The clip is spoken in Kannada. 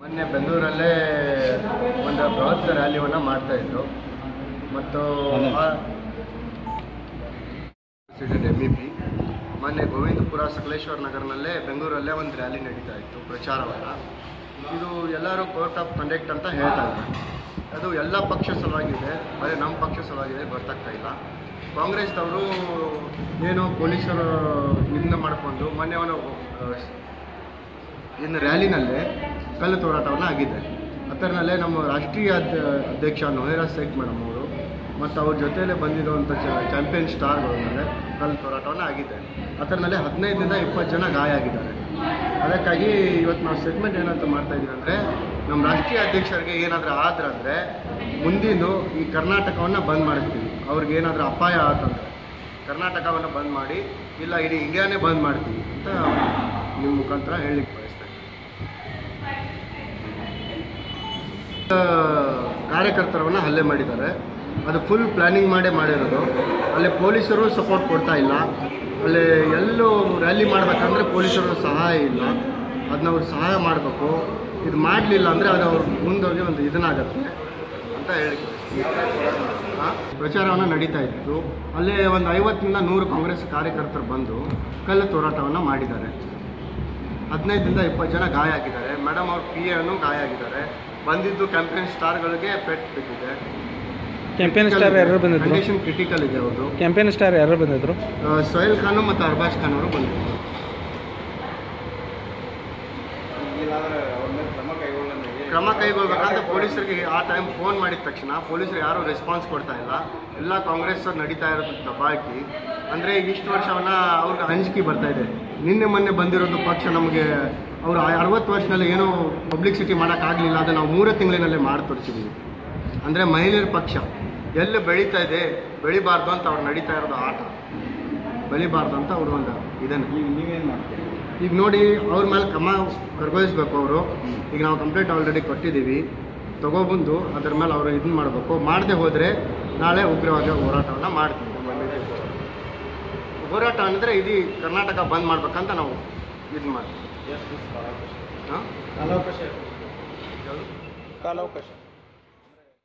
ಮೊನ್ನೆ ಬೆಂಗಳೂರಲ್ಲೇ ಒಂದು ಬೃಹತ್ ರ್ಯಾಲಿಯನ್ನು ಮಾಡ್ತಾ ಇದ್ರು ಮತ್ತು ಎಮ್ ಇ ಪಿ ಮೊನ್ನೆ ಗೋವಿಂದಪುರ ಸಕಲೇಶ್ವರ ನಗರನಲ್ಲೇ ಬೆಂಗಳೂರಲ್ಲೇ ಒಂದು ರ್ಯಾಲಿ ನಡೀತಾ ಇತ್ತು ಪ್ರಚಾರವನ್ನು ಇದು ಎಲ್ಲರೂ ಕೋರ್ಟ್ ಆಫ್ ಕಂಡಕ್ಟ್ ಅಂತ ಹೇಳ್ತಾ ಇದ್ದಾರೆ ಅದು ಎಲ್ಲ ಪಕ್ಷ ಸಲುವಾಗಿದೆ ಆದರೆ ನಮ್ಮ ಪಕ್ಷ ಸಲುವಾಗಿದೆ ಗೊತ್ತಾಗ್ತಾ ಇಲ್ಲ ಕಾಂಗ್ರೆಸ್ದವರು ಏನೋ ಪೊಲೀಸರು ಇದನ್ನ ಮಾಡಿಕೊಂಡು ಮೊನ್ನೆ ಅವನು ಇನ್ನು ರ್ಯಾಲಿನಲ್ಲೇ ಕಲ್ಲು ತೋರಾಟವನ್ನು ಆಗಿದೆ ಅದರಲ್ಲೇ ನಮ್ಮ ರಾಷ್ಟ್ರೀಯ ಅಧ್ಯ ಅಧ್ಯಕ್ಷ ನೊಹೇರಾ ಶೇಖ್ ಮೇಡಮ್ ಅವರು ಮತ್ತು ಅವ್ರ ಜೊತೆಯಲ್ಲೇ ಬಂದಿರುವಂಥ ಚಾಂಪಿಯನ್ ಸ್ಟಾರ್ಗಳ ಮೇಲೆ ಕಲ್ಲು ತೋರಾಟವನ್ನು ಆಗಿದೆ ಅದರಲ್ಲೇ ಹದಿನೈದರಿಂದ ಇಪ್ಪತ್ತು ಜನ ಗಾಯ ಆಗಿದ್ದಾರೆ ಅದಕ್ಕಾಗಿ ಇವತ್ತು ನಾವು ಸೆಗ್ಮೆಂಟ್ ಏನಂತ ಮಾಡ್ತಾ ಇದ್ದೀವಿ ಅಂದರೆ ನಮ್ಮ ರಾಷ್ಟ್ರೀಯ ಅಧ್ಯಕ್ಷರಿಗೆ ಏನಾದರೂ ಆದ್ರೆ ಅಂದರೆ ಮುಂದಿನ ಈ ಕರ್ನಾಟಕವನ್ನು ಬಂದ್ ಮಾಡಿಸ್ತೀವಿ ಅವ್ರಿಗೆ ಏನಾದರೂ ಅಪಾಯ ಆತಂದ್ರೆ ಕರ್ನಾಟಕವನ್ನು ಬಂದ್ ಮಾಡಿ ಇಲ್ಲ ಇಡೀ ಇಂಡಿಯಾನೇ ಬಂದ್ ಮಾಡ್ತೀವಿ ಅಂತ ನಿಮ್ಮ ಮುಖಾಂತರ ಹೇಳಲಿಕ್ಕೆ ಬಯಸ್ತೇನೆ ಆ, ಕಾರ್ಯಕರ್ತರವನ್ನು ಹಲ್ಲೆ ಮಾಡಿದ್ದಾರೆ ಅದು ಫುಲ್ ಪ್ಲ್ಯಾನಿಂಗ್ ಮಾಡೇ ಮಾಡಿರೋದು ಅಲ್ಲಿ ಪೊಲೀಸರು ಸಪೋರ್ಟ್ ಕೊಡ್ತಾ ಇಲ್ಲ ಅಲ್ಲಿ ಎಲ್ಲೂ ರ್ಯಾಲಿ ಮಾಡಬೇಕಂದ್ರೆ ಪೊಲೀಸರ ಸಹಾಯ ಇಲ್ಲ ಅದನ್ನ ಅವ್ರು ಸಹಾಯ ಮಾಡಬೇಕು ಇದು ಮಾಡಲಿಲ್ಲ ಅಂದರೆ ಅದು ಅವ್ರ ಮುಂದೋಗಿ ಒಂದು ಇದನ್ನಾಗತ್ತೆ ಅಂತ ಹೇಳಿ ಪ್ರಚಾರವನ್ನು ನಡೀತಾ ಇತ್ತು ಅಲ್ಲೇ ಒಂದು ಐವತ್ತರಿಂದ ನೂರು ಕಾಂಗ್ರೆಸ್ ಕಾರ್ಯಕರ್ತರು ಬಂದು ಕಲ್ಲು ತೋರಾಟವನ್ನು ಮಾಡಿದ್ದಾರೆ ಹದಿನೈದರಿಂದ ಇಪ್ಪತ್ತು ಜನ ಗಾಯ ಆಗಿದ್ದಾರೆ ಮೇಡಮ್ ಅವ್ರ ಪಿ ಎನು ಗಾಯ ಆಗಿದ್ದಾರೆ ಬಂದಿದ್ದು ಕ್ಯಾಂಪೇನ್ ಸ್ಟಾರ್ಗಳಿಗೆ ಪೆಟ್ ಬಿದ್ದಿದೆ ಕ್ಯಾಂಪೇನ್ ಸ್ಟಾರ್ ಯಾರು ಬಂದಿದ್ರು ಕಂಡೀಷನ್ ಕ್ರಿಟಿಕಲ್ ಇದೆ ಅವರು ಕ್ಯಾಂಪೇನ್ ಸ್ಟಾರ್ ಯಾರು ಬಂದಿದ್ರು ಸೊಹೇಲ್ ಖಾನ್ ಮತ್ತು ಅರ್ಬಾಜ್ ಖಾನ್ ಅವರು ಬಂದಿದ್ದಾರೆ ಕ್ರಮ ಕೈಗೊಳ್ಬೇಕಂದ್ರೆ ಪೊಲೀಸರಿಗೆ ಆ ಟೈಮ್ ಫೋನ್ ಮಾಡಿದ ತಕ್ಷಣ ಪೊಲೀಸರು ಯಾರೂ ರೆಸ್ಪಾನ್ಸ್ ಕೊಡ್ತಾ ಇಲ್ಲ ಎಲ್ಲ ಕಾಂಗ್ರೆಸ್ ನಡೀತಾ ಇರೋದು ದಬ್ಬಾಕಿ ಅಂದರೆ ಇಷ್ಟು ವರ್ಷವನ್ನ ಅವ್ರಿಗೆ ಅಂಜಿಕೆ ಬರ್ತಾ ಇದೆ ನಿನ್ನೆ ಮೊನ್ನೆ ಬಂದಿರೋದು ಪಕ್ಷ ನಮಗೆ ಅವರು ಅರವತ್ತು ವರ್ಷದಲ್ಲಿ ಏನೋ ಪಬ್ಲಿಸಿಟಿ ಮಾಡೋಕ್ಕಾಗಲಿಲ್ಲ ಅದನ್ನು ನಾವು ಮೂರೇ ತಿಂಗಳಿನಲ್ಲೇ ಮಾಡಿ ತೋರಿಸಿದ್ದೀವಿ ಅಂದರೆ ಮಹಿಳೆಯರ ಪಕ್ಷ ಎಲ್ಲಿ ಬೆಳೀತಾ ಇದೆ ಬೆಳಿಬಾರ್ದು ಅಂತ ಅವ್ರು ನಡೀತಾ ಇರೋದು ಆಟ ಬೆಳಿಬಾರ್ದು ಅಂತ ಅವರು ಒಂದು ಇದನ್ನು ಈಗ ನೀವೇನು ಮಾಡ್ತೀರಿ ಈಗ ನೋಡಿ ಅವ್ರ ಮೇಲೆ ಕ್ರಮ ಕರ್ಗೊಳಿಸ್ಬೇಕು ಅವರು ಈಗ ನಾವು ಕಂಪ್ಲೇಂಟ್ ಆಲ್ರೆಡಿ ಕೊಟ್ಟಿದ್ದೀವಿ ತಗೊಬಂದು ಅದ್ರ ಮೇಲೆ ಅವರು ಇದನ್ನ ಮಾಡಬೇಕು ಮಾಡದೆ ಹೋದರೆ ನಾಳೆ ಉಗ್ರವಾಗಿ ಹೋರಾಟವನ್ನು ಮಾಡ್ತೀವಿ ಹೋರಾಟ ಅಂದರೆ ಇಡೀ ಕರ್ನಾಟಕ ಬಂದ್ ಮಾಡ್ಬೇಕಂತ ನಾವು ಇದು ಮಾಡ್ತೀವಿ ಹಾಂ ಕಾಲಾವಕಾಶ ಕಾಲಾವಕಾಶ